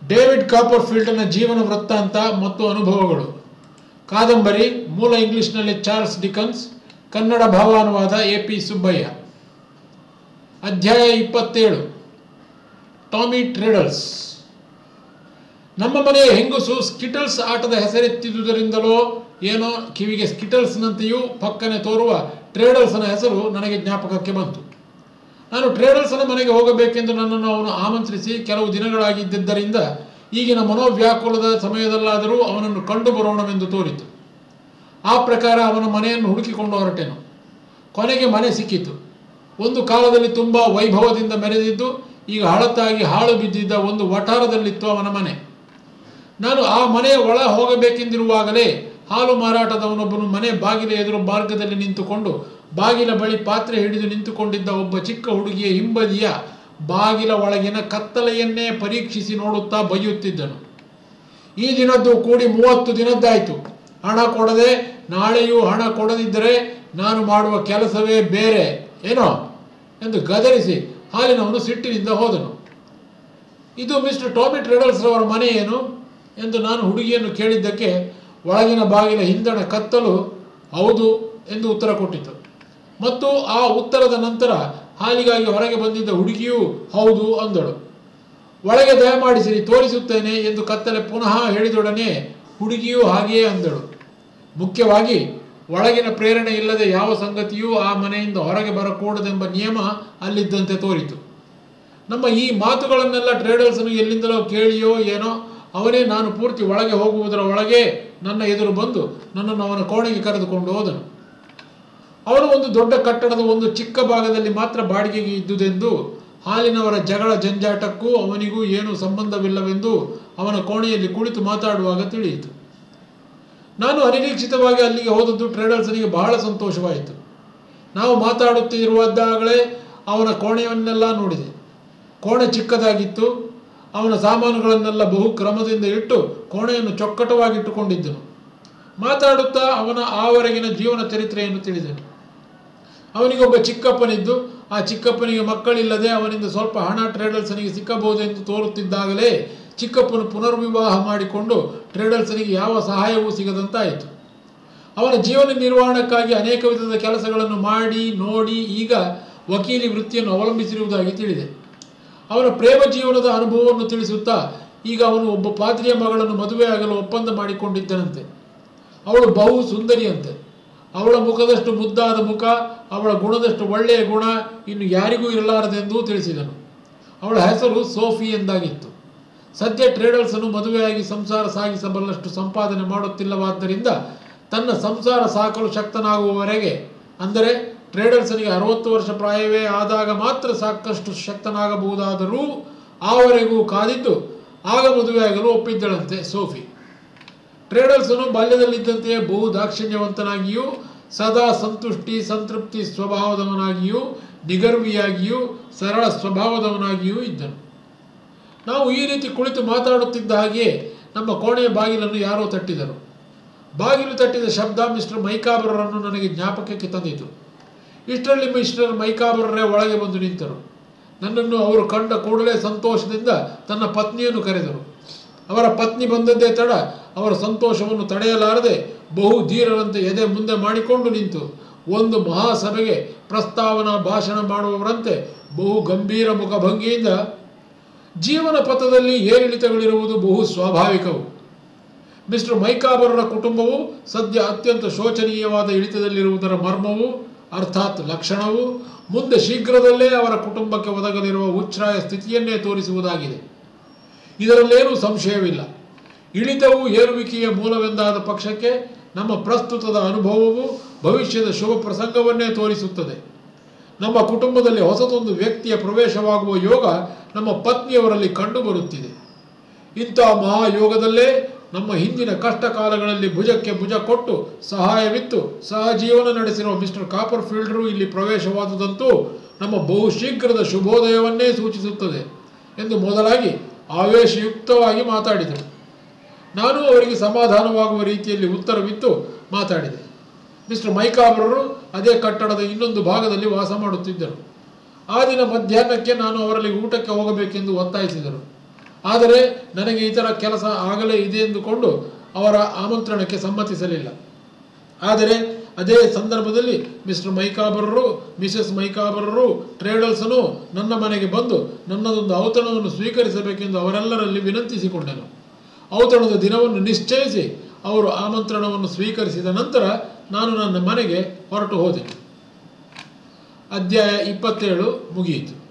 David ಕಾಪರ್ಫೀಲ್ಡ್ನ ಜೀವನ ವೃತ್ತಾಂತ ಮತ್ತು ಅನುಭವಗಳು ಕಾದಂಬರಿ ಮೂಲ ಇಂಗ್ಲಿಷ್ನಲ್ಲಿ ಚಾರ್ಲ್ಸ್ ಡಿಕನ್ಸ್ ಕನ್ನಡ ಭಾವಾನುವಾದ ಎ ಪಿ ಸುಬ್ಬಯ್ಯ ಅಧ್ಯಾಯ ಇಪ್ಪತ್ತೇಳು ಟಾಮಿ ಟ್ರೇಡಲ್ಸ್ ನಮ್ಮ ಮನೆಯ ಹೆಂಗಸು ಸ್ಕಿಟಲ್ಸ್ ಆಟದ ಹೆಸರೆತ್ತಿದುದರಿಂದಲೋ ಏನೋ ಕಿವಿಗೆ ಸ್ಕಿಟಲ್ಸ್ನಂತೆಯೂ ಪಕ್ಕನೆ ತೋರುವ ಟ್ರೇಡಲ್ಸ್ನ ಹೆಸರು ನನಗೆ ಜ್ಞಾಪಕಕ್ಕೆ ಬಂತು ನಾನು ಟ್ರೇಡಲ್ಸನ ಮನೆಗೆ ಹೋಗಬೇಕೆಂದು ನನ್ನನ್ನು ಅವನು ಆಮಂತ್ರಿಸಿ ಕೆಲವು ದಿನಗಳಾಗಿದ್ದರಿಂದ ಈಗಿನ ಮನೋವ್ಯಾಕುಲದ ಸಮಯದಲ್ಲಾದರೂ ಅವನನ್ನು ಕಂಡು ಬರೋಣವೆಂದು ತೋರಿತು ಆ ಪ್ರಕಾರ ಅವನ ಮನೆಯನ್ನು ಹುಡುಕಿಕೊಂಡು ಹೊರಟೆನು ಕೊನೆಗೆ ಮನೆ ಸಿಕ್ಕಿತು ಒಂದು ಕಾಲದಲ್ಲಿ ತುಂಬ ವೈಭವದಿಂದ ಮೆರೆದಿದ್ದು ಈಗ ಹಳತಾಗಿ ಹಾಳು ಬಿದ್ದಿದ್ದ ಒಂದು ವಠಾರದಲ್ಲಿತ್ತು ಅವನ ಮನೆ ನಾನು ಆ ಮನೆಯ ಒಳ ಹೋಗಬೇಕೆಂದಿರುವಾಗಲೇ ಹಾಲು ಮಾರಾಟದವನೊಬ್ಬನು ಮನೆ ಬಾಗಿಲ ಎದುರು ಮಾರ್ಗದಲ್ಲಿ ನಿಂತುಕೊಂಡು ಬಾಗಿಲ ಬಳಿ ಪಾತ್ರೆ ಹಿಡಿದು ನಿಂತುಕೊಂಡಿದ್ದ ಒಬ್ಬ ಚಿಕ್ಕ ಹುಡುಗಿಯ ಹಿಂಬದಿಯ ಬಾಗಿಲ ಒಳಗಿನ ಕತ್ತಲೆಯನ್ನೇ ಪರೀಕ್ಷಿಸಿ ನೋಡುತ್ತಾ ಬೈಯುತ್ತಿದ್ದನು ಈ ದಿನದ್ದು ಕೂಡಿ ಮೂವತ್ತು ದಿನದ್ದಾಯಿತು ಹಣ ಕೊಡದೆ ನಾಳೆಯೂ ಹಣ ಕೊಡದಿದ್ದರೆ ನಾನು ಮಾಡುವ ಕೆಲಸವೇ ಬೇರೆ ಏನೋ ಎಂದು ಗದರಿಸಿ ಹಾಲಿನವನು ಸಿಟ್ಟಿನಿಂದ ಹೋದನು ಇದು ಮಿಸ್ಟರ್ ಟಾಮಿ ಟ್ರೇಡಲ್ಸ್ ರವರ ಮನೆ ಏನು ಎಂದು ನಾನು ಹುಡುಗಿಯನ್ನು ಕೇಳಿದ್ದಕ್ಕೆ ಒಳಗಿನ ಬಾಗಿಲ ಹಿಂದಣ ಕತ್ತಲು ಹೌದು ಎಂದು ಉತ್ತರ ಕೊಟ್ಟಿತು ಮತ್ತು ಆ ಉತ್ತರದ ನಂತರ ಹಾಲಿಗಾಗಿ ಹೊರಗೆ ಬಂದಿದ್ದ ಹುಡುಗಿಯೂ ಹೌದು ಅಂದಳು ಒಳಗೆ ದಯಮಾಡಿಸಿರಿ ತೋರಿಸುತ್ತೇನೆ ಎಂದು ಕತ್ತಲೆ ಪುನಃ ಹೇಳಿದೊಡನೆ ಹುಡುಗಿಯೂ ಹಾಗೆಯೇ ಅಂದಳು ಮುಖ್ಯವಾಗಿ ಒಳಗಿನ ಪ್ರೇರಣೆ ಇಲ್ಲದೆ ಯಾವ ಸಂಗತಿಯೂ ಆ ಮನೆಯಿಂದ ಹೊರಗೆ ಬರಕೂಡದೆಂಬ ನಿಯಮ ಅಲ್ಲಿದ್ದಂತೆ ತೋರಿತು ನಮ್ಮ ಈ ಮಾತುಗಳನ್ನೆಲ್ಲ ಟ್ರೇಡರ್ಸನು ಎಲ್ಲಿಂದಲೋ ಕೇಳಿಯೋ ಏನೋ ಅವನೇ ನಾನು ಪೂರ್ತಿ ಒಳಗೆ ಹೋಗುವುದರ ಒಳಗೆ ನನ್ನ ಎದುರು ಬಂದು ನನ್ನನ್ನು ಅವನ ಕೋಣೆಗೆ ಕರೆದುಕೊಂಡು ಹೋದನು ಅವನು ಒಂದು ದೊಡ್ಡ ಕಟ್ಟಡದ ಒಂದು ಚಿಕ್ಕ ಭಾಗದಲ್ಲಿ ಮಾತ್ರ ಬಾಡಿಗೆಗೆ ಇದ್ದುದೆಂದು ಹಾಲಿನವರ ಜಗಳ ಜಂಜಾಟಕ್ಕೂ ಅವನಿಗೂ ಏನೂ ಸಂಬಂಧವಿಲ್ಲವೆಂದು ಅವನ ಕೋಣೆಯಲ್ಲಿ ಕುಳಿತು ಮಾತಾಡುವಾಗ ತಿಳಿಯಿತು ನಾನು ಅನಿರೀಕ್ಷಿತವಾಗಿ ಅಲ್ಲಿಗೆ ಹೋದದ್ದು ಟ್ರೇಡರ್ಸನಿಗೆ ಬಹಳ ಸಂತೋಷವಾಯಿತು ನಾವು ಮಾತಾಡುತ್ತಿರುವಾಗಲೇ ಅವನ ಕೋಣೆಯನ್ನೆಲ್ಲ ನೋಡಿದೆ ಕೋಣೆ ಚಿಕ್ಕದಾಗಿತ್ತು ಅವನ ಸಾಮಾನುಗಳನ್ನೆಲ್ಲ ಬಹು ಕ್ರಮದಿಂದ ಇಟ್ಟು ಕೋಣೆಯನ್ನು ಚೊಕ್ಕಟವಾಗಿಟ್ಟುಕೊಂಡಿದ್ದನು ಮಾತಾಡುತ್ತಾ ಅವನ ಆವರೆಗಿನ ಜೀವನ ಚರಿತ್ರೆಯನ್ನು ತಿಳಿದನು ಅವನಿಗೊಬ್ಬ ಚಿಕ್ಕಪ್ಪನಿದ್ದು ಆ ಚಿಕ್ಕಪ್ಪನಿಗೆ ಮಕ್ಕಳಿಲ್ಲದೆ ಅವನಿಂದ ಸ್ವಲ್ಪ ಹಣ ಟ್ರೇಡಲ್ಸನಿಗೆ ಸಿಕ್ಕಬಹುದೆಂದು ತೋರುತ್ತಿದ್ದಾಗಲೇ ಚಿಕ್ಕಪ್ಪನು ಪುನರ್ವಿವಾಹ ಮಾಡಿಕೊಂಡು ಟ್ರೇಡಲ್ಸನಿಗೆ ಯಾವ ಸಹಾಯವೂ ಸಿಗದಂತಾಯಿತು ಅವನ ಜೀವನ ನಿರ್ವಹಣಕ್ಕಾಗಿ ಅನೇಕ ವಿಧದ ಕೆಲಸಗಳನ್ನು ಮಾಡಿ ನೋಡಿ ಈಗ ವಕೀಲಿ ವೃತ್ತಿಯನ್ನು ಅವಲಂಬಿಸಿರುವುದಾಗಿ ತಿಳಿದೆ ಅವನ ಪ್ರೇಮ ಜೀವನದ ಅನುಭವವನ್ನು ತಿಳಿಸುತ್ತಾ ಈಗ ಅವನು ಒಬ್ಬ ಪಾತ್ರಿಯ ಮಗಳನ್ನು ಮದುವೆಯಾಗಲು ಒಪ್ಪಂದ ಮಾಡಿಕೊಂಡಿದ್ದನಂತೆ ಅವಳು ಬಹು ಸುಂದರಿಯಂತೆ ಅವಳ ಮುಖದಷ್ಟು ಮುದ್ದಾದ ಮುಖ ಅವಳ ಗುಣದಷ್ಟು ಒಳ್ಳೆಯ ಗುಣ ಇನ್ನು ಯಾರಿಗೂ ಇರಲಾರದೆಂದೂ ತಿಳಿಸಿದನು ಅವಳ ಹೆಸರು ಸೋಫಿ ಎಂದಾಗಿತ್ತು ಸದ್ಯ ಟ್ರೇಡಲ್ಸನು ಮದುವೆಯಾಗಿ ಸಂಸಾರ ಸಾಗಿಸಬಲ್ಲಷ್ಟು ಸಂಪಾದನೆ ಮಾಡುತ್ತಿಲ್ಲವಾದ್ದರಿಂದ ತನ್ನ ಸಂಸಾರ ಸಾಕಲು ಶಕ್ತನಾಗುವವರೆಗೆ ಅಂದರೆ ಟ್ರೇಡಲ್ಸನಿಗೆ ಅರವತ್ತು ವರ್ಷ ಪ್ರಾಯವೇ ಆದಾಗ ಮಾತ್ರ ಸಾಕಷ್ಟು ಶಕ್ತನಾಗಬಹುದಾದರೂ ಆವರೆಗೂ ಕಾದಿದ್ದು ಆಗ ಮದುವೆಯಾಗಲು ಒಪ್ಪಿದ್ದಳಂತೆ ಸೋಫಿ ಟ್ರೇಡಲ್ಸನು ಬಾಲ್ಯದಲ್ಲಿದ್ದಂತೆಯೇ ಬಹು ದಾಕ್ಷಿಣ್ಯವಂತನಾಗಿಯೂ ಸದಾ ಸಂತುಷ್ಟಿ ಸಂತೃಪ್ತಿ ಸ್ವಭಾವದವನಾಗಿಯೂ ನಿಗರ್ವಿಯಾಗಿಯೂ ಸರಳ ಸ್ವಭಾವದವನಾಗಿಯೂ ಇದ್ದನು ನಾವು ಈ ರೀತಿ ಕುಳಿತು ಮಾತಾಡುತ್ತಿದ್ದ ಹಾಗೆಯೇ ನಮ್ಮ ಕೋಣೆಯ ಬಾಗಿಲನ್ನು ಯಾರೋ ತಟ್ಟಿದರು ಬಾಗಿಲು ತಟ್ಟಿದ ಶಬ್ದ ಮಿಸ್ಟರ್ ಮೈಕಾಬರರನ್ನು ನನಗೆ ಜ್ಞಾಪಕಕ್ಕೆ ತಂದಿತು ಇಷ್ಟರಲ್ಲಿ ಮಿಸ್ಟರ್ ಮೈಕಾಬರರೇ ಒಳಗೆ ಬಂದು ನಿಂತರು ನನ್ನನ್ನು ಅವರು ಕಂಡ ಕೂಡಲೇ ಸಂತೋಷದಿಂದ ತನ್ನ ಪತ್ನಿಯನ್ನು ಕರೆದರು ಅವರ ಪತ್ನಿ ಬಂದದ್ದೇ ತಡ ಅವರ ಸಂತೋಷವನ್ನು ತಡೆಯಲಾರದೆ ಬಹು ಧೀರರಂತೆ ಎದೆ ಮುಂದೆ ಮಾಡಿಕೊಂಡು ನಿಂತು ಒಂದು ಮಹಾಸಭೆಗೆ ಪ್ರಸ್ತಾವನಾ ಭಾಷಣ ಮಾಡುವವರಂತೆ ಬಹು ಗಂಭೀರ ಮುಖಭಂಗಿಯಿಂದ ಜೀವನ ಪಥದಲ್ಲಿ ಏರಿಳಿತಗಳಿರುವುದು ಬಹು ಸ್ವಾಭಾವಿಕವು ಮಿಸ್ಟರ್ ಮೈಕಾಬರರ ಕುಟುಂಬವು ಸದ್ಯ ಅತ್ಯಂತ ಶೋಚನೀಯವಾದ ಇಳಿತದಲ್ಲಿರುವುದರ ಮರ್ಮವು ಅರ್ಥಾತ್ ಲಕ್ಷಣವು ಮುಂದೆ ಶೀಘ್ರದಲ್ಲೇ ಅವರ ಕುಟುಂಬಕ್ಕೆ ಒದಗಲಿರುವ ಉಚ್ಛ್ರಾಯ ಸ್ಥಿತಿಯನ್ನೇ ತೋರಿಸುವುದಾಗಿದೆ ಇದರಲ್ಲೇನೂ ಸಂಶಯವಿಲ್ಲ ಇಳಿತವು ಏರುವಿಕೆಯ ಮೂಲವೆಂದಾದ ಪಕ್ಷಕ್ಕೆ ನಮ್ಮ ಪ್ರಸ್ತುತದ ಅನುಭವವು ಭವಿಷ್ಯದ ಶುಭ ಪ್ರಸಂಗವನ್ನೇ ತೋರಿಸುತ್ತದೆ ನಮ್ಮ ಕುಟುಂಬದಲ್ಲಿ ಹೊಸತೊಂದು ವ್ಯಕ್ತಿಯ ಪ್ರವೇಶವಾಗುವ ಯೋಗ ನಮ್ಮ ಪತ್ನಿಯವರಲ್ಲಿ ಕಂಡುಬರುತ್ತಿದೆ ಇಂಥ ಮಹಾಯೋಗದಲ್ಲೇ ನಮ್ಮ ಹಿಂದಿನ ಕಷ್ಟ ಕಾಲಗಳಲ್ಲಿ ಭುಜಕ್ಕೆ ಭುಜ ಕೊಟ್ಟು ಸಹಾಯವಿತ್ತು ಸಹಜೀವನ ನಡೆಸಿರುವ ಮಿಸ್ಟರ್ ಕಾಪರ್ ಫೀಲ್ಡರು ಇಲ್ಲಿ ಪ್ರವೇಶವಾದುದಂತೂ ನಮ್ಮ ಬಹು ಶೀಘ್ರದ ಶುಭೋದಯವನ್ನೇ ಸೂಚಿಸುತ್ತದೆ ಎಂದು ಮೊದಲಾಗಿ ಆವೇಶಯುಕ್ತವಾಗಿ ಮಾತಾಡಿದರು ನಾನು ಅವರಿಗೆ ಸಮಾಧಾನವಾಗುವ ರೀತಿಯಲ್ಲಿ ಉತ್ತರವಿತ್ತು ಮಾತಾಡಿದೆ ಮಿಸ್ಟರ್ ಮೈಕಾಬ್ರರು ಅದೇ ಕಟ್ಟಡದ ಇನ್ನೊಂದು ಭಾಗದಲ್ಲಿ ವಾಸ ಮಾಡುತ್ತಿದ್ದರು ಆ ದಿನ ಮಧ್ಯಾಹ್ನಕ್ಕೆ ನಾನು ಅವರಲ್ಲಿ ಊಟಕ್ಕೆ ಹೋಗಬೇಕೆಂದು ಒತ್ತಾಯಿಸಿದರು ಆದರೆ ನನಗೆ ಇತರ ಕೆಲಸ ಆಗಲೇ ಇದೆ ಎಂದುಕೊಂಡು ಅವರ ಆಮಂತ್ರಣಕ್ಕೆ ಸಮ್ಮತಿಸಲಿಲ್ಲ ಆದರೆ ಅದೇ ಸಂದರ್ಭದಲ್ಲಿ ಮಿಸ್ಟರ್ ಮೈಕಾಬರರು ಮಿಸೆಸ್ ಮೈಕಾಬರರು ಟ್ರೇಡಲ್ಸನು ನನ್ನ ಮನೆಗೆ ಬಂದು ನನ್ನದೊಂದು ಔತಣವನ್ನು ಸ್ವೀಕರಿಸಬೇಕೆಂದು ಅವರೆಲ್ಲರಲ್ಲಿ ವಿನಂತಿಸಿಕೊಂಡೆನು ಔತಣದ ದಿನವನ್ನು ನಿಶ್ಚಯಿಸಿ ಅವರು ಆಮಂತ್ರಣವನ್ನು ಸ್ವೀಕರಿಸಿದ ನಂತರ ನಾನು ನನ್ನ ಮನೆಗೆ ಹೊರಟು ಹೋದೆ ಅಧ್ಯಾಯ ಇಪ್ಪತ್ತೇಳು ಮುಗಿಯಿತು